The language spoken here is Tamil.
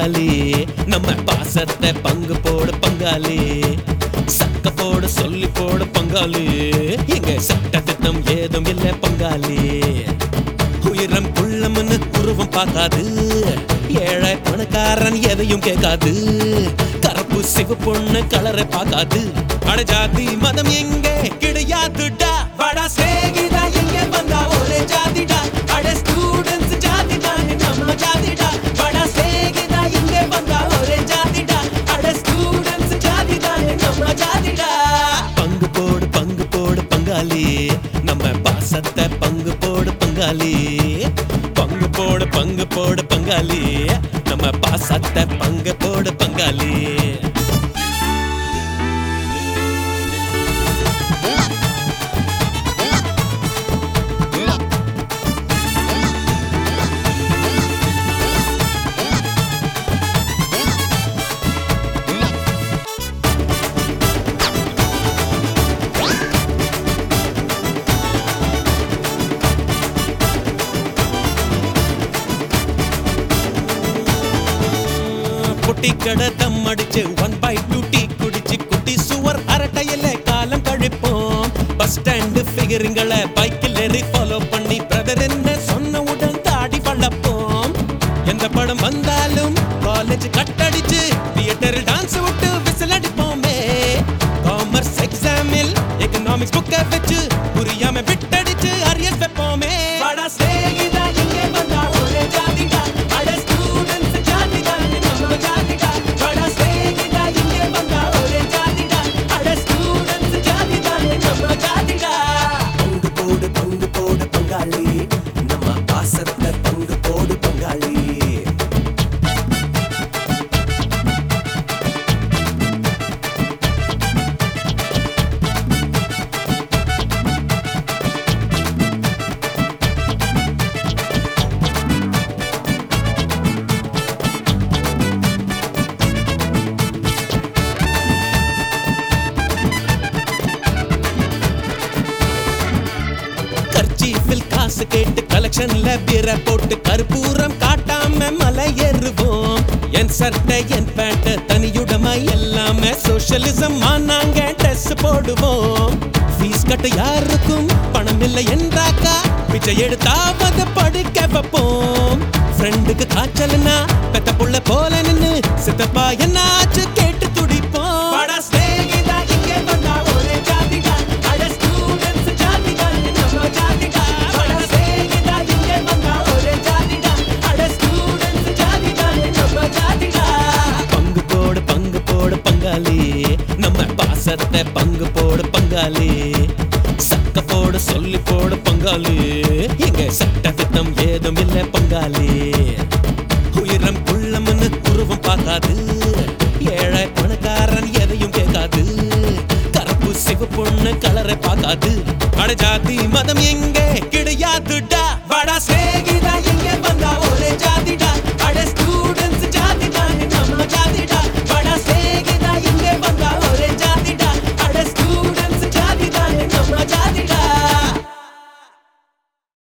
பங்காளி நம்ம பாசத்தை பங்கு போடு பங்காளி சக்க போடு சொல்லி போடு பங்காளி எங்க சட்ட திட்டம் ஏதும் இல்ல பங்காளி உயரம் குள்ளம்னு உருவம் பார்க்காது ஏழை பணக்காரன் எதையும் கேட்காது கருப்பு சிவப்பு பொண்ணு கலரை பார்க்காது அட ஜாதி மதம் எங்கே கிடையாதுடா வடா சேகிதா எங்க வந்தா ஒரே ஜாதிடா அட ஸ்டூடெண்ட்ஸ் ஜாதி தானே நம்ம ஜாதிடா வடா சேகிதா எங்க வந்தா ஒரே ஜாதிடா அட ஸ்டூடெண்ட்ஸ் ஜாதி தானே நம்ம ஜாதிடா பங்கு போடு பங்கு போடு பங்காளி நம்ம பாசத்தை பங்கு போடு பங்காளி பங்கு போடு பங்கு போடு பங்காளி நம்ம பாசத்தை பங்கு போடு பங்காளி குட்டி கடை தம் அடிச்சு ஒன் பை டூ டீ குடிச்சு குட்டி சுவர் அரட்டையில காலம் கழிப்போம் பஸ் ஸ்டாண்டு ஃபிகருங்களை பைக்கில் ஏறி ஃபாலோ பண்ணி பிரதர் என்ன சொன்னவுடன் தாடி வளர்ப்போம் எந்த படம் வந்தாலும் காலேஜ் கட்டடிச்சு தியேட்டரில் டான்ஸ் விட்டு விசில் அடிப்போமே காமர்ஸ் எக்ஸாமில் எக்கனாமிக்ஸ் புக்கை வச்சு புரியாம விட்டடிச்சு அரியஸ் வைப்போமே வடா சேகிதா இங்கே வந்தா ஒரே ஜாதிடா அட ஸ்டூடெண்ட்ஸ் ஜாதிடா நம்ம ஜாதிடா வடா சேகிதா இங்கே வந்தா ஒரே ஜாதிடா அட ஸ்டூடெண்ட்ஸ் ஜாதிடா நம்ம ஜாதிடா பங்கு போடு பங்கு போடு பங்காளி நம்ம பாசத்தை பங்கு போடு பங்காளி கர்ச்சீஃபில் காசு கேட்டு கலெக்ஷன்ல பிற போட்டு கற்பூரம் காட்டாம மலை ஏறுவோம் என் சட்டை என் பேண்ட் தனியுடமை எல்லாமே சோஷியலிசம் நாங்க ட்ரெஸ் போடுவோம் ஃபீஸ் கட்ட யாருக்கும் பணம் இல்லை என்றாக்கா பிச்சை எடுத்தாவது படிக்க வைப்போம் ஃப்ரெண்டுக்கு காய்ச்சல்னா பெத்த புள்ள போல நின்னு சித்தப்பா என்ன ஆச்சு கேட்டு துடிப்போம் பட ஸ்நேகிதா இங்கே வந்தா ஒரே ஜாதிடா அட ஸ்டூடெண்ட்ஸ் ஜாதிடா நம்ம ஜாதிடா பட ஸ்நேகிதா இங்கே வந்தா ஒரே ஜாதிடா அட ஸ்டூடெண்ட்ஸ் ஜாதிடா நம்ம ஜாதிடா பங்கு போடு பங்கு போடு பங்காளி நம்ம பாசத்தை பங்கு போடு பங்காளி சக்க போடு சொல்லி போடு பங்காளி எங்க சட்ட திட்டம் ஏதும் இல்ல பங்காளி உயரம் குள்ளம்னு உருவம் பார்க்காது ஏழை பணக்காரன் எதையும் கேட்காது கருப்பு சிவப்பு பொண்ணு கலரை பார்க்காது அட ஜாதி மதம் எங்கே கிடையாதுடா வடா சே